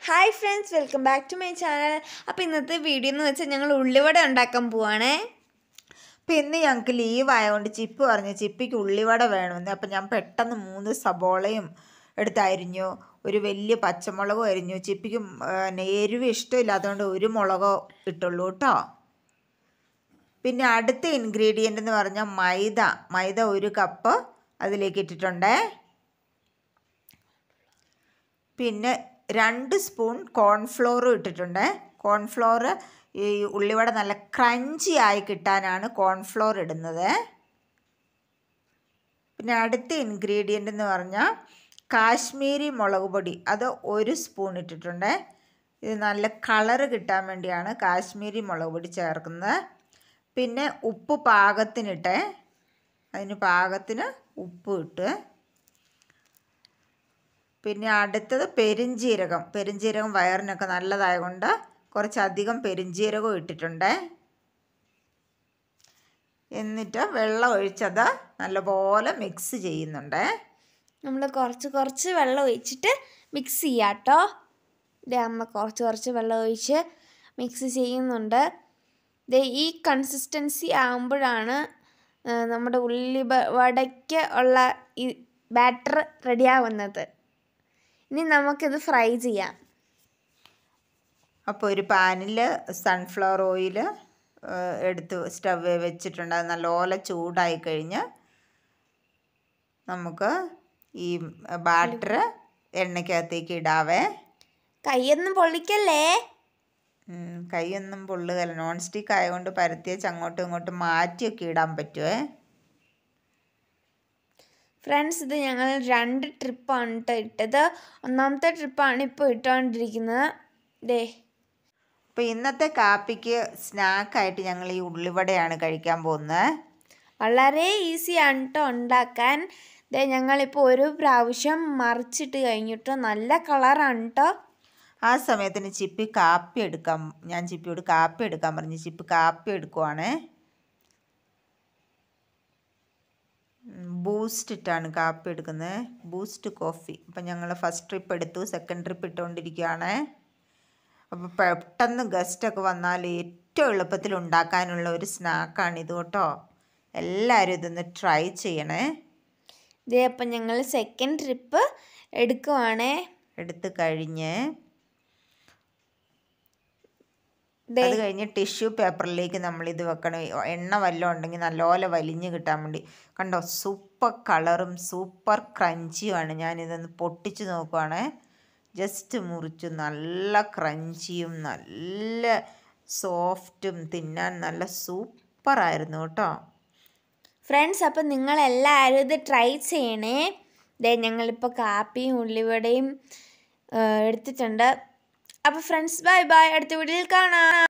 hi friends welcome back to my channel അപ്പോൾ ഇന്നത്തെ video എന്ന് വെച്ചാൽ ഞങ്ങൾ ഉള്ളിവട ഉണ്ടാക്കാൻ പോവാണേ അപ്പം ഇന്ന് ഞങ്ങൾക്ക് ലീവ് ആയതുകൊണ്ട് ചിപ്പ് പറഞ്ഞു ചിപ്പിക്ക് ഉള്ളിവട വേണമെന്ന് അപ്പം ഞാൻ പെട്ടെന്ന് മൂന്ന് സബോളയും എടുത്ത് അരിഞ്ഞു ഒരു വലിയ പച്ചമുളകും അരിഞ്ഞു ചിപ്പിക്ക് പിന്നെ എരിവ് ഇഷ്ടമില്ലാത്തതുകൊണ്ട് ഒരു മുളകോ ഇട്ടുള്ളൂ കേട്ടോ പിന്നെ അടുത്ത ഇൻഗ്രീഡിയൻ്റ് എന്ന് പറഞ്ഞാൽ മൈദ മൈദ ഒരു കപ്പ് അതിലേക്ക് ഇട്ടിട്ടുണ്ടേ പിന്നെ രണ്ട് സ്പൂൺ കോൺഫ്ലോറും ഇട്ടിട്ടുണ്ട് കോൺഫ്ലോർ ഈ ഉള്ളിവട നല്ല ക്രഞ്ചി ആയി കിട്ടാനാണ് കോൺഫ്ലോർ ഇടുന്നത് പിന്നെ അടുത്ത ഇൻഗ്രീഡിയൻ്റ് എന്ന് പറഞ്ഞാൽ കാശ്മീരി മുളക് പൊടി അത് ഒരു സ്പൂൺ ഇട്ടിട്ടുണ്ട് ഇത് നല്ല കളറ് കിട്ടാൻ വേണ്ടിയാണ് കാശ്മീരി മുളക് പൊടി ചേർക്കുന്നത് പിന്നെ ഉപ്പ് പാകത്തിനിട്ട് അതിന് പാകത്തിന് ഉപ്പ് ഇട്ട് പിന്നെ അടുത്തത് പെരിഞ്ജീരകം പെരിഞ്ജീരകം വയറിനൊക്കെ നല്ലതായതുകൊണ്ട് കുറച്ചധികം പെരിഞ്ജീരകം ഇട്ടിട്ടുണ്ട് എന്നിട്ട് വെള്ളം ഒഴിച്ചത് നല്ലപോലെ മിക്സ് ചെയ്യുന്നുണ്ട് നമ്മൾ കുറച്ച് കുറച്ച് വെള്ളം ഒഴിച്ചിട്ട് മിക്സ് ചെയ്യാം കേട്ടോ ദേ അമ്മ കുറച്ച് കുറച്ച് വെള്ളം ഒഴിച്ച് മിക്സ് ചെയ്യുന്നുണ്ട് ദേ ഈ കൺസിസ്റ്റൻസി ആകുമ്പോഴാണ് ആ, നമ്മുടെ ഉള്ളി ബ- വടയ്ക്ക് ഉള്ള ഈ ബാറ്റർ റെഡിയാവുന്നത് ഇനി നമുക്കിത് ഫ്രൈ ചെയ്യാം അപ്പോൾ ഒരു പാനിൽ സൺഫ്ലവർ ഓയിൽ എടുത്ത് സ്റ്റവ് വെച്ചിട്ടുണ്ട് അത് നല്ലപോലെ ചൂടായി കഴിഞ്ഞ് നമുക്ക് ഈ ബാറ്റർ എണ്ണയ്ക്കകത്തേക്ക് ഇടാവേ കൈയൊന്നും പൊള്ളിക്കല്ലേ ഉം, കൈയൊന്നും പൊള്ളുകയല്ല നോൺ സ്റ്റിക്ക് ആയതുകൊണ്ട് പരത്തിയച്ച് അങ്ങോട്ടും ഇങ്ങോട്ടും മാറ്റിയൊക്കെ ഇടാൻ പറ്റുമേ ഫ്രണ്ട്സ് ഇത് ഞങ്ങൾ രണ്ട് ട്രിപ്പാണ് കേട്ടോ ഇട്ടത് ഒന്നാമത്തെ ട്രിപ്പാണ് ഇപ്പോൾ ഇട്ടുകൊണ്ടിരിക്കുന്നത് ദേ അപ്പോൾ ഇന്നത്തെ കാപ്പിക്ക് സ്നാക്കായിട്ട് ഞങ്ങൾ ഈ ഉള്ളിവടയാണ് കഴിക്കാൻ പോകുന്നത് വളരെ ഈസിയാണ് കേട്ടോ ഉണ്ടാക്കാൻ ദേ ഞങ്ങളിപ്പോൾ ഒരു പ്രാവശ്യം മറിച്ചിട്ട് കഴിഞ്ഞിട്ട് നല്ല കളറാണ് കേട്ടോ ആ സമയത്തിന് ചിപ്പി കാപ്പി എടുക്കാൻ ഞാൻ ചിപ്പിയോട് കാപ്പി എടുക്കാൻ പറഞ്ഞു ചിപ്പി കാപ്പി എടുക്കുവാണ് ബൂസ്റ്റ് ഇട്ടാണ് കാപ്പി എടുക്കുന്നത് ബൂസ്റ്റ് കോഫി അപ്പം ഞങ്ങൾ ഫസ്റ്റ് ട്രിപ്പ് എടുത്തു സെക്കൻഡ് ട്രിപ്പ് ഇട്ടുകൊണ്ടിരിക്കുകയാണ് അപ്പോൾ പെട്ടെന്ന് ഗസ്റ്റൊക്കെ വന്നാൽ ഏറ്റവും എളുപ്പത്തിൽ ഉണ്ടാക്കാനുള്ള ഒരു സ്നാക്കാണ് ഇത് കേട്ടോ എല്ലാവരും ഇതൊന്ന് ട്രൈ ചെയ്യണേ ദേ അപ്പം ഞങ്ങൾ സെക്കൻഡ് ട്രിപ്പ് എടുക്കുവാണേ എടുത്ത് കഴിഞ്ഞ് ദേ അത് കഴിഞ്ഞ് ടിഷ്യൂ പേപ്പറിലേക്ക് നമ്മൾ ഇത് വെക്കണം എണ്ണ വല്ലതും ഉണ്ടെങ്കിൽ നല്ലപോലെ വലിഞ്ഞ് കിട്ടാൻ വേണ്ടി കണ്ടോ സൂപ്പർ കളറും സൂപ്പർ ക്രഞ്ചിയുമാണ് ഞാനിതൊന്ന് പൊട്ടിച്ച് നോക്കുവാണ് ജസ്റ്റ് മുറിച്ചു നല്ല ക്രഞ്ചിയും നല്ല സോഫ്റ്റും തിന്നാൻ നല്ല സൂപ്പറായിരുന്നു കേട്ടോ ഫ്രണ്ട്സ് അപ്പം നിങ്ങളെല്ലാവരും ഇത് ട്രൈ ചെയ്യണേ ദേ ഞങ്ങളിപ്പോൾ കാപ്പിയും ഉള്ളിവടയും ആ, എടുത്തിട്ടുണ്ട് അപ്പോൾ ഫ്രണ്ട്സ് ബൈ ബൈ അടുത്ത വീഡിയോയിൽ കാണാം